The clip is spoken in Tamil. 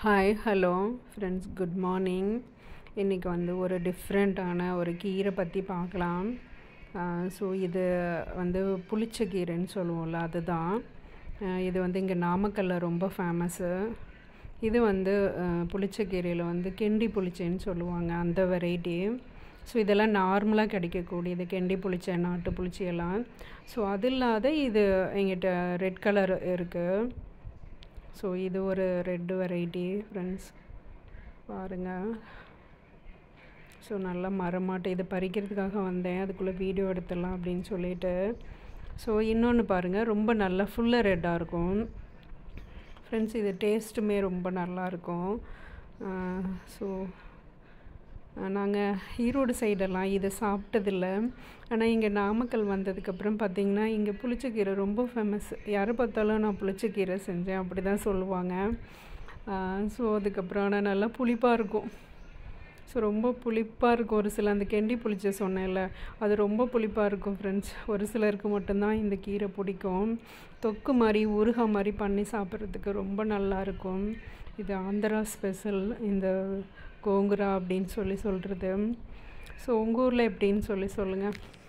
hi hello friends good morning இன்றைக்கி வந்து ஒரு டிஃப்ரெண்ட்டான ஒரு கீரை பற்றி பார்க்கலாம் ஸோ இது வந்து புளிச்ச கீரைன்னு சொல்லுவோம்ல அதுதான் அஹ் இது வந்து இங்கே நாமக்கல்லில் ரொம்ப ஃபேமஸ்ஸு இது வந்து அஹ், புளிச்ச கீரையில் வந்து கெண்டி புளிச்சைன்னு சொல்லுவாங்க அந்த வெரைட்டி ஸோ இதெல்லாம் நார்மலாக கிடைக்கக்கூடியது கெண்டி புளிச்சை நாட்டு புளிச்சை எல்லாம் ஸோ அது இல்லாத இது எங்கிட்ட ரெட் கலர் இருக்குது ஸோ இது ஒரு ரெட் வெரைட்டி ஃப்ரெண்ட்ஸ் பாருங்கள் ஸோ நல்லா மரமாட்டை இது பறிக்கிறதுக்காக வந்தேன் அதுக்குள்ளே வீடியோ எடுத்துடலாம் அப்படின்னு சொல்லிட்டு ஸோ இன்னொன்று பாருங்கள் ரொம்ப நல்லா ஃபுல்லாக ரெட்டாக இருக்கும் ஃப்ரெண்ட்ஸ் இது டேஸ்ட்டுமே ரொம்ப நல்லா இருக்கும் ஸோ நாங்கள் ஈரோடு சைடெல்லாம் இதை சாப்பிட்டதில்ல ஆனால் இங்கே நாமக்கல் வந்ததுக்கப்புறம் பார்த்தீங்கன்னா இங்கே புளிச்சக்கீரை ரொம்ப ஃபேமஸ் யாரை பார்த்தாலும் நான் புளிச்சக்கீரை செஞ்சேன் அப்படி தான் சொல்லுவாங்க ஸோ அதுக்கப்புறம் ஆனால் நல்லா புளிப்பாக இருக்கும் ஸோ ரொம்ப புளிப்பாக இருக்கும் ஒரு சில அந்த கெண்டி புளிச்ச சொன்னேன்ல அது ரொம்ப புளிப்பாக இருக்கும் ஃப்ரெண்ட்ஸ் ஒரு சிலருக்கு மட்டும்தான் இந்த கீரை பிடிக்கும் தொக்கு மாதிரி ஊறுகாய் மாதிரி பண்ணி சாப்பிட்றதுக்கு ரொம்ப நல்லா இருக்கும் இது ஆந்திரா ஸ்பெஷல் இந்த கோங்குரா அப்படின்னு சொல்லி சொல்கிறது ஸோ உங்கள் ஊரில் எப்படின்னு சொல்லி சொல்லுங்கள்